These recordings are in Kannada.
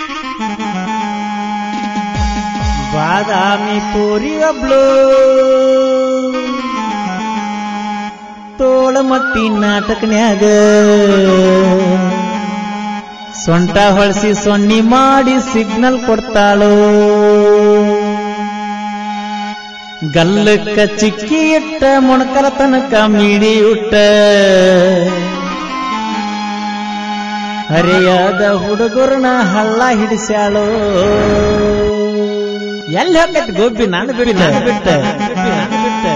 ಬಾದಾಮಿ ಪೂರಿ ಒಬ್ಳು ತೋಳಮಟ್ಟಿ ನಾಟಕನ್ಯಾಗ ಸೊಂಟ ಹೊಳಸಿ ಸೊನ್ನಿ ಮಾಡಿ ಸಿಗ್ನಲ್ ಕೊಡ್ತಾಳು ಗಲ್ಲಕ್ಕ ಚಿಕ್ಕಿ ಇಟ್ಟ ಮೊಣಕಲ ತನಕ ಮೀಡಿ ಉಟ್ಟ ಹರಿಯಾದ ಹುಡುಗರನ್ನ ಹಳ್ಳ ಹಿಡಿಸ್ಯಾಳು ಎಲ್ಲಿ ಹೋಗೈತಿ ಗೋಬಿ ನಾನು ಬಿಟ್ಟು ನಾನು ಬಿಟ್ಟ ನಾನು ಬಿಟ್ಟ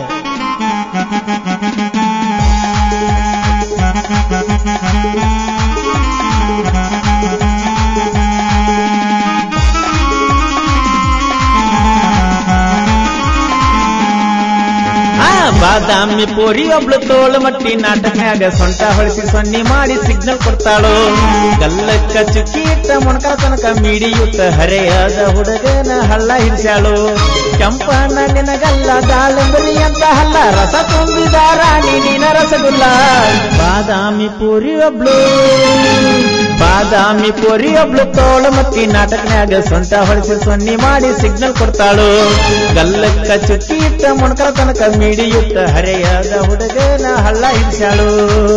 ಆ ಬಾದಾಮಿ ಪೋರಿ ಒಬ್ಳು ತೋಳು ಮಟ್ಟಿ ನಾಟಕನ್ಯಾಗ ಸೊಂಟ ಹೊಳಿಸಿ ಸೊನ್ನಿ ಮಾಡಿ ಸಿಗ್ನಲ್ ಕೊಡ್ತಾಳು ಗಲ್ಲಕ್ಕ ಚುಕ್ಕಿ ಇಟ್ಟ ಮೊಣಕಲ ತನಕ ಮೀಡಿಯುತ್ತ ಹರೆಯಾದ ಹುಡುಗನ ಹಳ್ಳ ಹಿಡಿಸ್ಯಾಳು ಕೆಂಪನ ನಿನಗಲ್ಲ ದಾಳಿಂಬರಿ ಅಂತ ಹಲ್ಲ ರಸ ತುಂಬಿದ ರಾಣಿ ನಿನ ರಸಗುಲ್ಲ ಬಾದಾಮಿ ಪೂರಿ ಒಬ್ಳು ಬಾದಾಮಿ ಪೋರಿ ಒಬ್ಳು ತೋಳು ಮಟ್ಟಿ ನಾಟಕನ್ಯಾಗ ಸೊಂಟ ಹೊಳಿಸಿ ಸೊನ್ನಿ ಮಾಡಿ ಸಿಗ್ನಲ್ ಕೊಡ್ತಾಳು ಗಲ್ಲಕ್ಕ ಚುಕ್ಕಿ ಇಟ್ಟ ಮೊಣಕಲ ತನಕ ಮೀಡಿಯುತ್ತ ಹರೆಯಾದ ಹುಡುಗನ ಹಳ್ಳ ಹಿಡಿಸ್ಯಾಳು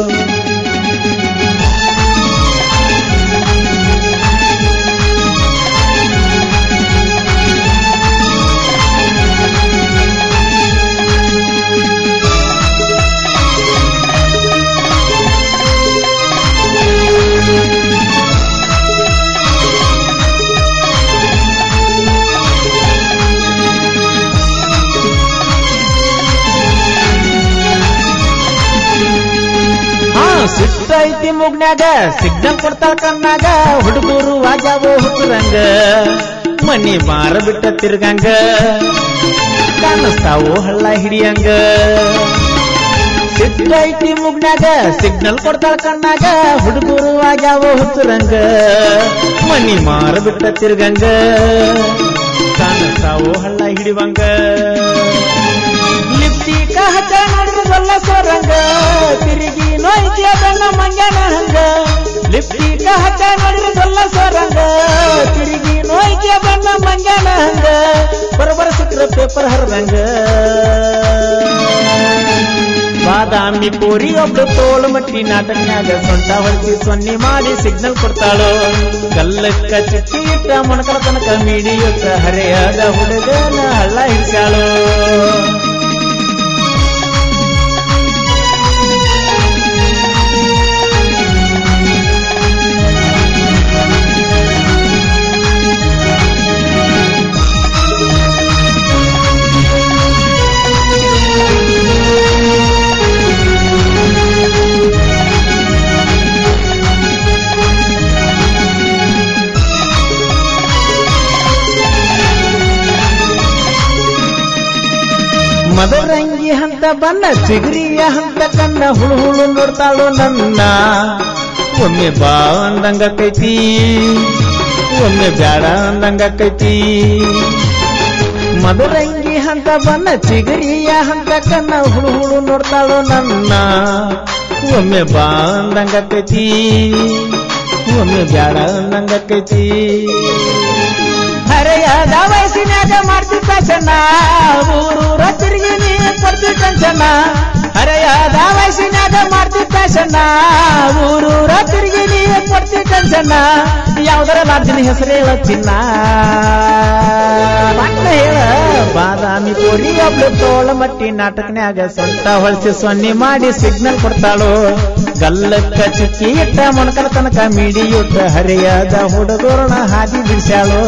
ಹಾ ಸಿಟ್ಟ ಐತಿ ಮುಗ್ನ್ಯಾಗ ಸಿಗ್ನಲ್ ಕೊಡ್ತಾಳ ಕಣ್ಣಾಗ ಹುಡುಗರು ವಾಜಾವೋ ಹುಟ್ಟುರಂಗ ಮನಿ ಮಾರ ಬಿಟ್ಟ ತಿರ್ಗಂಗ ಕಾಣಿಸ್ತಾವು ಹಳ್ಳ ಹಿಡಿಯಂಗ ಸಿಟ್ಟ ಐತಿ ಮುಗ್ನ್ಯಾಗ ಸಿಗ್ನಲ್ ಕೊಡ್ತಾಳ ಕಣ್ಣಾಗ ಹುಡುಗರು ವಾಜಾವೋ ಹುಟ್ಟುರಂಗ ಮನಿ ಮಾರ ಬಿಟ್ಟ ತಿರ್ಗಂಗ ಕಾಣಿಸ್ತಾವು ಹಳ್ಳ ಹಿಡಿವಂಗ ಲಿಪ್ಟಿಕ ಹಚ್ಚ ನಡೆದಲ್ಲ ಸೊರಂಗ ತಿರುಗಿ ನೋಯ್ತಿಯ ಬಣ್ಣ ಮಂಗನ ಹಂಗ ಲಿಪ್ಟಿಕ ಹಚ್ಚ ನಡೆದಲ್ಲ ಸೊರಂಗ ತಿರುಗಿ ನೋಯ್ತಿಯ ಬಣ್ಣ ಮಂಗನ ಹಂಗ ಬರಬರ ಸಿಕ್ರ ಪೇಪರ್ ಹರಿದಂಗ ಬಾದಾಮಿ ಪೂರಿ ಒಬ್ಳು ತೋಳು ಮಟ್ಟಿ ನಾಟಕನ್ಯಾಗ ಸೊಂಟ ಹೊಳಿಸಿ ಸೊನ್ನಿ ಮಾಡಿ ಸಿಗ್ನಲ್ ಕೊಡ್ತಾಳು ಗಲ್ಲಕ್ಕ ಚುಕ್ಕಿ ಇಟ್ಟ ಮೊಣಕಲ ತನಕ ಮೀಡಿಯುತ್ತ ಹರೆಯಾದ ಹುಡುಗನ ಹಳ್ಳ ಹಿಡ್ಸ್ಯಾಳು ಮದರಂಗಿ ಹಂತ ಬಣ್ಣ ಚಿಗುರಿಯ ಹಂತ ಕಣ್ಣ ಹುಳು ಹುಳು ನೋಡ್ತಾಳು ನನ್ನ ಒಮ್ಮೆ ಬಾ ಅಂದಂಗ ಕೈತಿ ಒಮ್ಮೆ ಬ್ಯಾಡ ಅಂದಂಗ ಕೈತಿ ಮದರಂಗಿ ಹಂತ ಬಣ್ಣ ಚಿಗುರಿಯ ಹಂತ ಕಣ್ಣ ಹುಳು ಹುಳು ನೋಡ್ತಾಳು ನನ್ನ ಒಮ್ಮೆ ಬಾ ಅಂದಂಗ ಕೈತಿ ಒಮ್ಮೆ ಬ್ಯಾಡ ಅಂದಂಗ ಕೈತಿ ಹರೆಯದ ವಯಸ್ಸಿನಾಗ ಮಾಡ್ತಿದ್ದ ಚೆನ್ನ ಊರೂರ ತಿರುಗಿ ನೀ ಕೊಡ್ತಿದ್ದ ಚೆನ್ನ ಹರೆಯದ ವಯಸ್ಸಿನಾಗ ಮಾಡ್ತಿದ್ದ ಚೆನ್ನ ಊರೂರ ತಿರುಗಿ ನೀ ಕೊಡ್ತಿದ್ದ ಚೆನ್ನ ಯಾವ್ದರ ಲಾಡ್ಜಿನ ಹೆಸರು ಹೇಳ ಚಿನ್ನ ಮಟ್ಟ ಹೇಳ ಬಾದಾಮಿ ಕೋರಿ ಒಬ್ಳು ತೋಳ ಮಟ್ಟಿ ನಾಟಕನ್ಯಾಗ ಸೊಂಟ ಹೊಳಿಸಿ ಸೊನ್ನಿ ಮಾಡಿ ಸಿಗ್ನಲ್ ಕೊಡ್ತಾಳು ಗಲ್ಲಕ್ಕ ಚುಕ್ಕಿ ಇಟ್ಟ ಮೊಣಕಲ ತನಕ ಮಿಡಿಯುತ್ತ ಹರಿಯಾದ ಹುಡುಗರಣ ಹಾದಿ ಬಿಡಿಸ್ಯಾಳು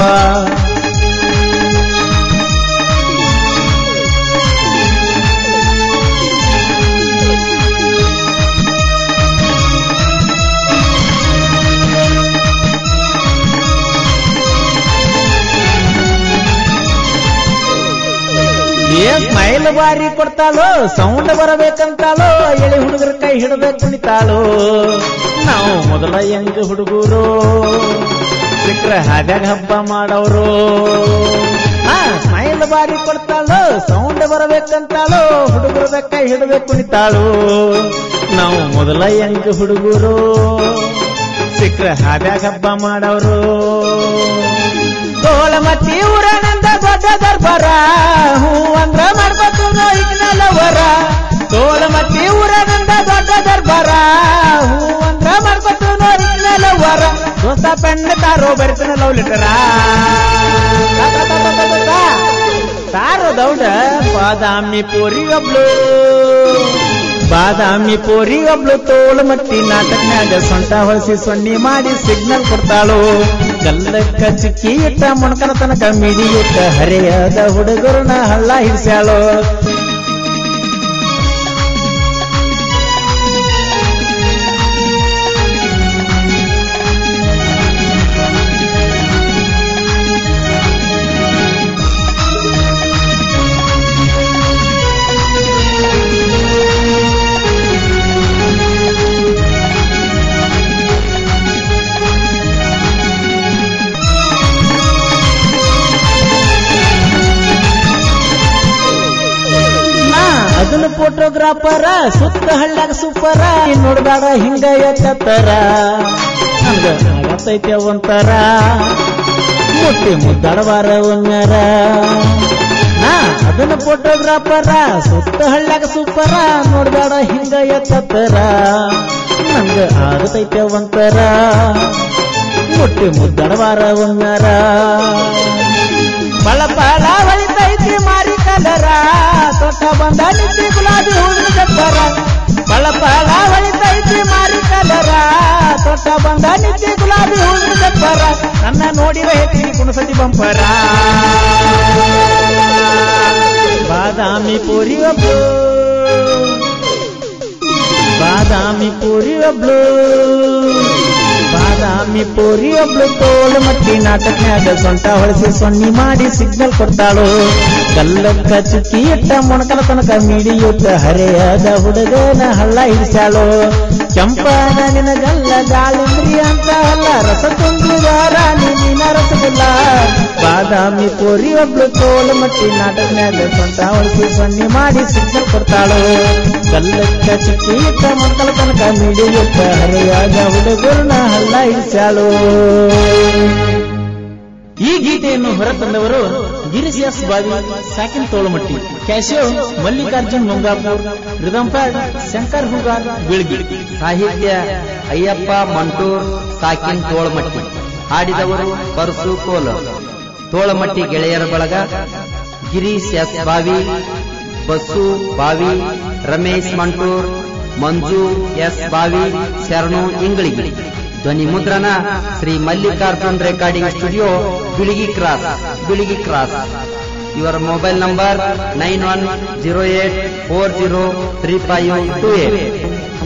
ಏ ಸ್ಮೈಲ್ ಬಾರಿ ಕೊಡ್ತಾಳೋ ಸೌಂಡ್ ಬರಬೇಕಂತಾಳೋ ಎಳಿ ಹುಡುಗರ ಕೈ ಹಿಡಬೇಕು ಕುಣಿತಾಳೋ ನಾವು ಮೊದಲ ಹೆಂಗ ಹುಡುಗರು ಸಿಕ್ರ ಹಾದ್ಯಾಗ ಹಬ್ಬ ಮಾಡವ್ರು ಹಾ ಸ್ಮೈಲ್ ಬಾರಿ ಕೊಡ್ತಾಳೋ ಸೌಂಡ್ ಬರಬೇಕಂತಾಳೋ ಹುಡುಗರ ಕೈ ಹಿಡಬೇಕು ಕುಣಿತಾಳು ನಾವು ಮೊದಲ ಹೆಂಗ ಹುಡುಗರು ಸಿಕ್ಕ್ರ ಹಾವ್ಯಾಗ ಹಬ್ಬ ಮಾಡವ್ರು ತೋಳಮತ್ತಿ ಊರನಂದ ದೊಡ್ಡ ದರ್ಬಾರ ಹೂ ಅಂದ್ರ ಮಾಡ್ಬೇಕು ನೋಯಿನಲ್ಲವರ ತೋಳಮತ್ತಿ ಊರನಂದ ದೊಡ್ಡ ದರ್ಬಾರ ಹೂ ಅಂದ್ರ ಮಾಡ್ಬೇಕು ನೋಯಿನಲ್ಲವರ ದೋಸ್ತ ಪೆಣ್ಣ ತಾರೋ ಬರಿತನ ಲವ್ ಲೆಟರ ತಾರೋ ದೌಡ ಬಾದಾಮಿ ಪೋರಿ ಒಬ್ಳು ಬಾದಾಮಿ ಪೋರಿ ಒಬ್ಳು ತೋಳು ಮಟ್ಟಿ ನಾಟಕನ್ಯಾಗ ಸೊಂಟ ಹೊಳಸಿ ಸೊನ್ನಿ ಮಾಡಿ ಸಿಗ್ನಲ್ ಕೊಡ್ತಾಳು ಕಲ್ಲಕ್ಕ ಚಿಕ್ಕಿ ಇಟ್ಟ ಮೊಣಕನ ತನಕ ಮಿಡಿ ಇಟ್ಟ ಹರೆಯದ ಹುಡುಗರನ್ನ ಹಳ್ಳ ಹಿಡ್ಸ್ಯಾಳು ನಾ ಅದನ್ನ ಫೋಟೋಗ್ರಾಫರ ಸುತ್ತ ಹಳ್ಳ್ಯಾಗ ಸೂಪರ ನೋಡ್ಬೇಡ ಹಿಂಗ ಎಚ್ಚತ್ತರ ನನ್ಗ ಆಗತೈತೆ ಒಂಥರ ಮುಟ್ಟಿ ಮುದ್ದಾಡವಾರ ಒಮ್ಮ್ಯಾರ ನಾ ಅದನ್ನ ಫೋಟೋಗ್ರಾಫರ ಸುತ್ತ ಹಳ್ಳ್ಯಾಗ ಸೂಪರ ನೋಡ್ಬೇಡ ಹಿಂಗ ಎಚ್ಚತ್ತರ ನನ್ಗ ಆಗತೈತೆ ಒಂಥರ ಮುಟ್ಟಿ ಮುದ್ದಾಡವಾರ ಒಮ್ಮ್ಯಾರ ಬಳ ಬಳ ಹೊಳಿತೈತಿ ಮಾರಿ ಕಲರ ತೊಟ್ಟ ಬಂದ ನಿತ್ತಿ ಗುಲಾಬಿ ಹೂವಿನ ಗಬ್ಬರ ಬಳ ಬಳ ಹೊಳಿತೈತಿ ಮಾರಿ ಕಲರ ತೊಟ್ಟ ಬಂದ ನಿತ್ತಿ ಗುಲಾಬಿ ಹೂವಿನ ಗಬ್ಬರ ನನ್ನ ನೋಡಿದ ಹೆಚ್ಚಿ ಕುಣಸತಿ ಬಂಪರ ಬಾದಾಮಿ ಪೂರಿ ಒಬ್ಳು ಬಾದಾಮಿ ಪೂರಿ ಒಬ್ಳು ಬಾದಾಮಿ ಪೂರಿ ಒಬ್ಳು ತೋಳು ಮಟ್ಟಿ ನಾಟಕನ್ಯಾಗ ಸೊಂಟ ಹೊಳಸಿ ಸೊನ್ನಿ ಮಾಡಿ ಸಿಗ್ನಲ್ ಕೊಡ್ತಾಳು ಕಲ್ಲಕ್ಕ ಚುಕ್ಕಿ ಇಟ್ಟ ಮೊಣಕಲ ತನಕ ಮಿಡಿ ಇಟ್ಟ ಹರೆಯದ ಹುಡುಗನ ಹಳ್ಳ ಹಿಡಿಸ್ಯಾಳು ಕೆಂಪನ ನಿನಗಲ್ಲ ಗಾಳಿಂದ್ರಿ ಅಂತ ಅಲ್ಲ ರಸ ತುಂಬಿದಾರ ನಿನ್ನ ರಸಗುಲ್ಲ ಬಾದಾಮಿ ಪೂರಿ ಒಬ್ಳು ತೋಳು ಮಟ್ಟಿ ನಾಟಕನ್ಯಾಗ ಸೊಂಟ ಹೊಳಸಿ ಸೊನ್ನಿ ಮಾಡಿ ಸಿಗ್ನಲ್ ಕೊಡ್ತಾಳು ಕಲ್ಲಕ್ಕ ಚುಕ್ಕಿ ಇಟ್ಟ ಮಕ್ಕಳ ತನಕ ಮಿಡಿ ಇಟ್ಟ ಹರೆಯಾದ ಹುಡುಗರನ್ನ ಹಳ್ಳ ಹಿಡಿಸ್ಯಾಳು ಈ ಗೀತೆಯನ್ನು ಹೊರತಂದವರು ಗಿರೀಶ್ ಎಸ್ ಬಾವಿ ಸಾಕಿನ್ ತೋಳುಮಟ್ಟಿ ಕ್ಯಾಶಿಯೋ ಮಲ್ಲಿಕಾರ್ಜುನ್ ಮಂಗಾಪುರ್ ರಿದಂಪ್ಯಾಡ್ ಶಂಕರ್ ಹುಗಾರ್ ಬೀಳ್ಗಿ ಸಾಹಿತ್ಯ ಅಯ್ಯಪ್ಪ ಮಂಟೂರ್ ಸಾಕಿನ್ ತೋಳಮಟ್ಟಿ ಹಾಡಿದವರು ಪರಸು ಕೋಲ ತೋಳಮಟ್ಟಿ ಗೆಳೆಯರ ಬಳಗ ಗಿರೀಶ್ ಎಸ್ ಬಾವಿ ಬಸ್ಸು ಬಾವಿ ರಮೇಶ್ ಮಂಟೂರ್ ಮಂಜು ಎಸ್ ಬಾವಿ ಶರಣು ಇಂಗಳಿಗಿ ಧ್ವನಿ ಮುದ್ರಣ Shri Mallikarjun recording studio Biligi cross Biligi cross ಇವರ mobile number nine one zero eight four zero three five two eight